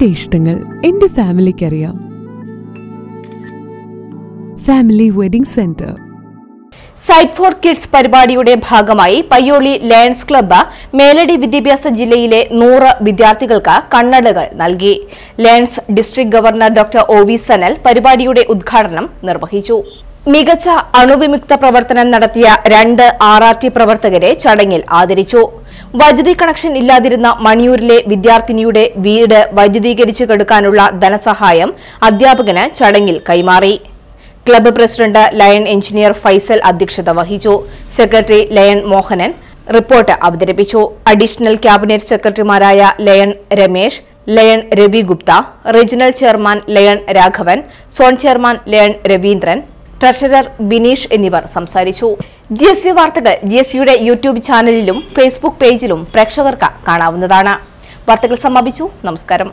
എന്റെ ഇഷ്ടങ്ങൾ എന്റെ ഫാമിലിക്കറിയാം family wedding centre sight for kids പരിപാടിയുടെ ഭാഗമായി പയ്യോളി ലയൺസ് ക്ലബ്ബ് മേലടി വിദ്യാഭ്യാസ ജില്ലയിലെ നൂറ് വിദ്യാർത്ഥികൾക്ക് കണ്ണടകൾ നൽകി Lions district governor doctor O V Sanal പരിപാടിയുടെ ഉദ്ഘാടനം നിർവഹിച്ചു മികച്ച അണുവിമുക്ത പ്രവർത്തനം നടത്തിയ രണ്ട് ആർ ആർ ടി പ്രവർത്തകരെ ചടങ്ങിൽ ആദരിച്ചു വൈദ്യുതി കണക്ഷൻ ഇല്ലാതിരുന്ന മണിയൂരിലെ വിദ്യാർത്ഥിനിയുടെ വീട് വൈദ്യുതീകരിച്ചു കൊടുക്കാനുള്ള ധനസഹായം അധ്യാപകന് ചടങ്ങിൽ കൈമാറി club president lion engineer Faisal അധ്യക്ഷത വഹിച്ചു സെക്രട്ടറി ലയൺ മോഹനൻ റിപ്പോർട്ട് അവതരിപ്പിച്ചു അഡീഷണൽ ക്യാബിനറ്റ് സെക്രട്ടറിമാരായ lion Ramesh lion Ravi Gupta regional chairman lion Raghavan zone chairman lion Raveendran treasurer Bineesh എന്നിവർ സംസാരിച്ചു ജി എസ് വി വാർത്തകൾ ജി എസ് വിയുടെ യൂട്യൂബ് ചാനലിലും ഫേസ്ബുക്ക് പേജിലും പ്രേക്ഷകർക്ക് കാണാവുന്നതാണ് വാർത്തകൾ സമാപിച്ചു നമസ്കാരം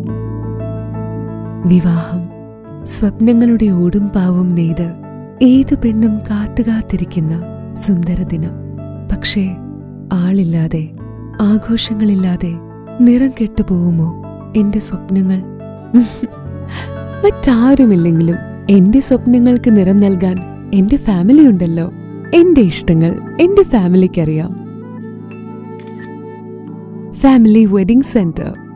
വിവാഹം സ്വപ്നങ്ങളുടെ ഓടും പാവും നെയ്ത് ഏതു പെണ്ണും കാത്തുകാത്തിരിക്കുന്ന സുന്ദര ദിനം പക്ഷേ ആളില്ലാതെ ആഘോഷങ്ങളില്ലാതെ നിറം കെട്ടുപോകുമോ എന്റെ സ്വപ്നങ്ങൾ മറ്റാരുമില്ലെങ്കിലും എന്റെ സ്വപ്നങ്ങൾക്ക് നിറം നൽകാൻ എന്റെ ഫാമിലി ഉണ്ടല്ലോ എന്റെ ഇഷ്ടങ്ങൾ എന്റെ ഫാമിലിക്കറിയാം ഫാമിലി വെഡിംഗ് സെന്റർ